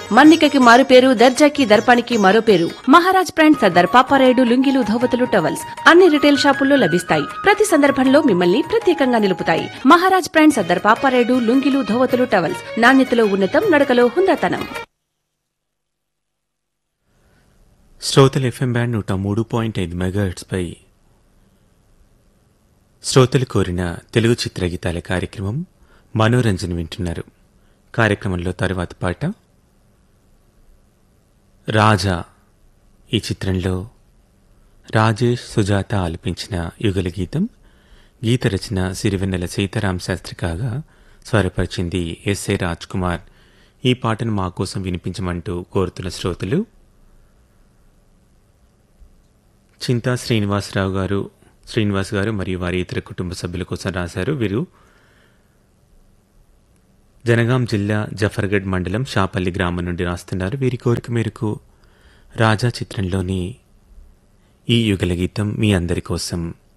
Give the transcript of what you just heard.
మన్నికకి మారు పేరు దర్జాకి దర్పానికి మరో పేరు మహారాజ్ బ్రాండ్ సర్దార్ పాపారాయుడు లుంగీలు ధోవతులు టవల్స్ అన్ని రిటైల్ షాపుల్లో లభిస్తాయి ప్రతి సందర్భంలో మిమ్మల్ని ప్రత్యేకంగా నిలుపుతాయి మహారాజ్ బ్రాండ్ సర్దార్ పాపారాయుడు లుంగీలు ధోవతులు టవల్స్ నాణ్యతలో ఉన్నతం నడకలో హుందాతనం శ్రోతలు ఎఫ్ఎం బ్యాండ్ నూట మూడు పాయింట్ ఐదు మెగాహెట్స్పై శ్రోతలు కోరిన తెలుగు చిత్రగీతాల కార్యక్రమం మనోరంజన్ వింటున్నారు కార్యక్రమంలో తరువాత పాట రాజా ఈ చిత్రంలో రాజేష్ సుజాత ఆలపించిన యుగల గీతం గీత రచన సిరివెన్నెల సీతారాం శాస్త్రి కాగా స్వరపరిచింది ఎస్ఏ రాజ్ కుమార్ ఈ పాటను మా కోసం వినిపించమంటూ కోరుతున్న శ్రోతలు చింతా శ్రీనివాసరావు గారు శ్రీనివాస్ గారు మరియు వారి ఇతర కుటుంబ సభ్యుల కోసం రాశారు వీరు జనగాం జిల్లా జఫర్గఢ్ మండలం షాపల్లి గ్రామం నుండి రాస్తున్నారు వీరి కోరిక మేరకు రాజా చిత్రంలోని ఈ యుగల గీతం మీ అందరి కోసం